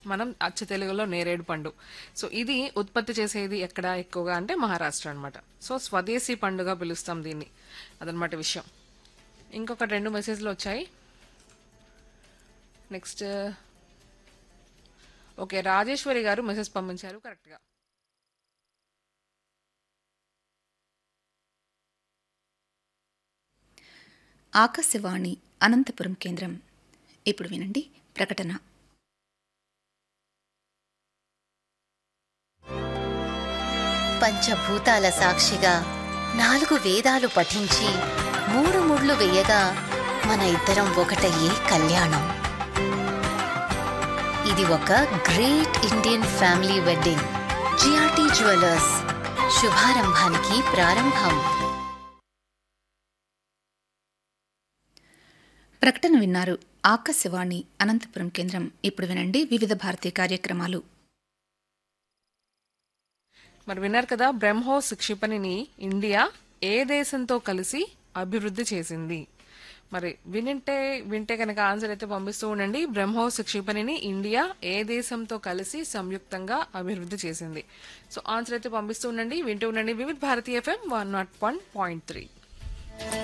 మనం అచ్చ తెలుగులో నేరేడు పండు సో ఇది ఉత్పత్తి చేసేది ఎక్కడ ఎక్కువగా అంటే మహారాష్ట్ర అన్నమాట సో స్వదేశీ పండుగ పిలుస్తాం దీన్ని అదనమాట విషయం ఇంకొక రెండు మెసేజ్లు వచ్చాయి నెక్స్ట్ ఓకే రాజేశ్వరి గారు మెసేజ్ పంపించారు కరెక్ట్గా ఆకాశవాణి అనంతపురం కేంద్రం ఇప్పుడు వినండి ప్రకటన పంచభూతాల సాక్షిగా నాలుగు వేదాలు పఠించి మూడు ముళ్ళు వేయగా మన ఇద్దరం ఒకటయ్యే కళ్యాణం ఇది ఒక great Indian family wedding GRT jewellers శుభారంభానికి ప్రారంభం ప్రకటన విన్నారు ఆకాశవాణి అనంతపురం కేంద్రం ఇప్పుడు వినండి వివిధ భారతీ కార్యక్రమాలు మరి విన్నారు కదా బ్రహ్మోస్ క్షిపణిని ఇండియా ఏ దేశంతో కలిసి అభివృద్ధి చేసింది మరి వినింటే వింటే కనుక ఆన్సర్ అయితే పంపిస్తూ ఉండండి బ్రహ్మోస్ క్షిపణిని ఇండియా ఏ దేశంతో కలిసి సంయుక్తంగా అభివృద్ధి చేసింది సో ఆన్సర్ అయితే పంపిస్తూ ఉండండి వింటూ ఉండండి వివిధ భారతీయ FM one nought one point three